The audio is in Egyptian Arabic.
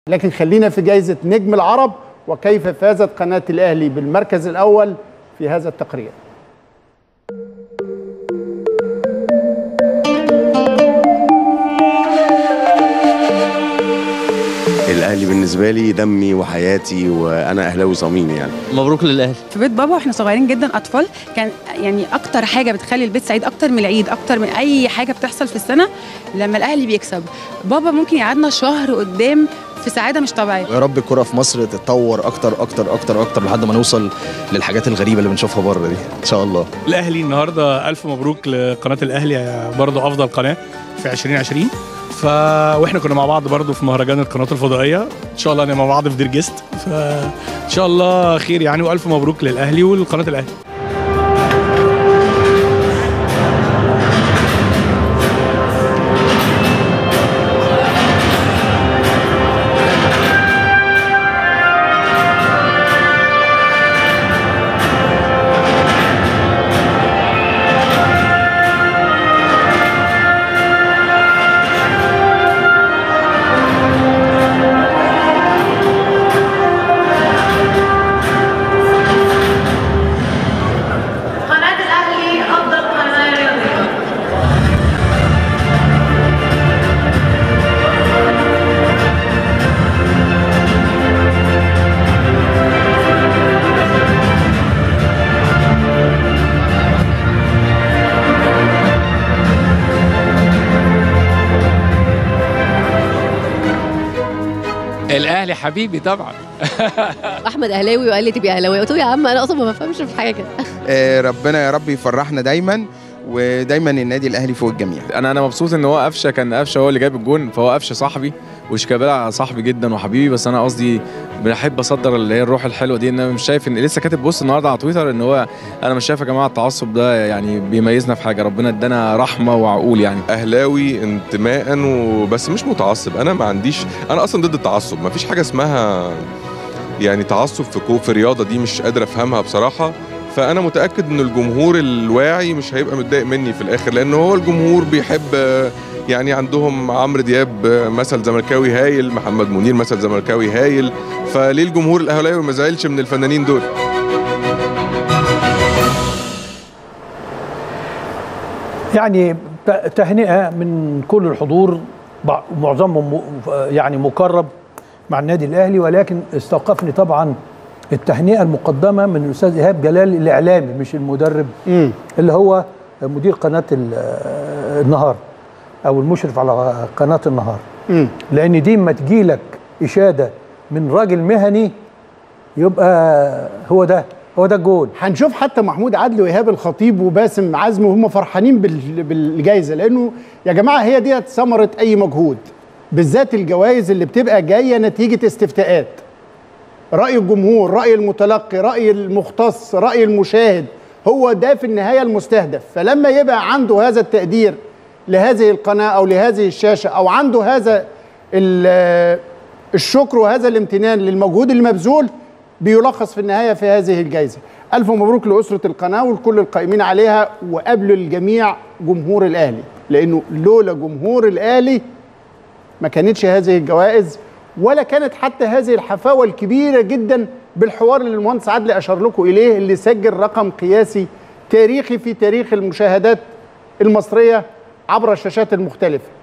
لكن خلينا في جائزة نجم العرب وكيف فازت قناة الأهلي بالمركز الأول في هذا التقرير الاهلي بالنسبه لي دمي وحياتي وانا اهلاوي صميم يعني مبروك للاهلي في بيت بابا واحنا صغيرين جدا اطفال كان يعني اكتر حاجه بتخلي البيت سعيد اكتر من العيد اكتر من اي حاجه بتحصل في السنه لما الاهلي بيكسب بابا ممكن يقعدنا شهر قدام في سعاده مش طبيعيه يا رب الكرة في مصر تتطور اكتر اكتر اكتر اكتر لحد ما نوصل للحاجات الغريبة اللي بنشوفها بره دي ان شاء الله الاهلي النهارده الف مبروك لقناه الاهلي برضه افضل قناه في 2020 ف واحنا كنا مع بعض برضه في مهرجان القنوات الفضائيه ان شاء الله انا مع بعض في دير جيست فان شاء الله خير يعني والف مبروك للاهلي ولقناه الاهلي قناة الأهلي أفضل قناة رياضية الاهلي حبيبي طبعا احمد اهلاوي وقال لي تبقى اهلاوي قلت له يا عم انا اصلا ما بفهمش في حاجه آه، ربنا يا رب يفرحنا دايما ودايما النادي الاهلي فوق الجميع انا انا مبسوط ان هو قفشه كان قفشه هو اللي جايب الجون فهو قفشه صاحبي وشيكابالا صاحبي جدا وحبيبي بس انا قصدي بحب اصدر اللي هي الروح الحلوه دي ان انا مش شايف ان لسه كاتب بوست النهارده على تويتر ان هو انا مش شايف يا جماعه التعصب ده يعني بيميزنا في حاجه ربنا ادانا رحمه وعقول يعني اهلاوي انتماء وبس مش متعصب انا ما عنديش انا اصلا ضد التعصب ما فيش حاجه اسمها يعني تعصب في كو في رياضه دي مش قادر افهمها بصراحه فانا متاكد ان الجمهور الواعي مش هيبقى متضايق مني في الاخر لان هو الجمهور بيحب آه، يعني عندهم عمرو دياب آه، مثل زملكاوي هايل محمد منير مثل زملكاوي هايل فليه الجمهور الاهلاوي ما زعلش من الفنانين دول يعني ت- تهنئه من كل الحضور بع- معظمهم م- يعني مقرب مع النادي الاهلي ولكن استوقفني طبعا التهنئه المقدمه من الاستاذ ايهاب جلال الاعلامي مش المدرب اللي هو مدير قناه ال- النهار او المشرف على قناه النهار لان دي اما تجيلك اشاده من راجل مهني يبقى هو ده هو ده الجول هنشوف حتى محمود عدلي وايهاب الخطيب وباسم عزمي وهم فرحانين بال- بالجائزه لانه يا جماعه هي ديت ثمره اي مجهود بالذات الجوائز اللي بتبقى جايه نتيجه استفتاءات راي الجمهور راي المتلقي راي المختص راي المشاهد هو ده في النهايه المستهدف فلما يبقى عنده هذا التقدير لهذه القناه او لهذه الشاشه او عنده هذا ال- الشكر وهذا الامتنان للمجهود المبذول بيلخص في النهايه في هذه الجائزه. الف مبروك لاسره القناه ولكل القائمين عليها وقبل الجميع جمهور الاهلي لانه لولا جمهور الاهلي ما كانتش هذه الجوائز ولا كانت حتى هذه الحفاوه الكبيره جدا بالحوار اللي المهندس عدلي اشار لكم اليه اللي سجل رقم قياسي تاريخي في تاريخ المشاهدات المصريه عبر الشاشات المختلفه.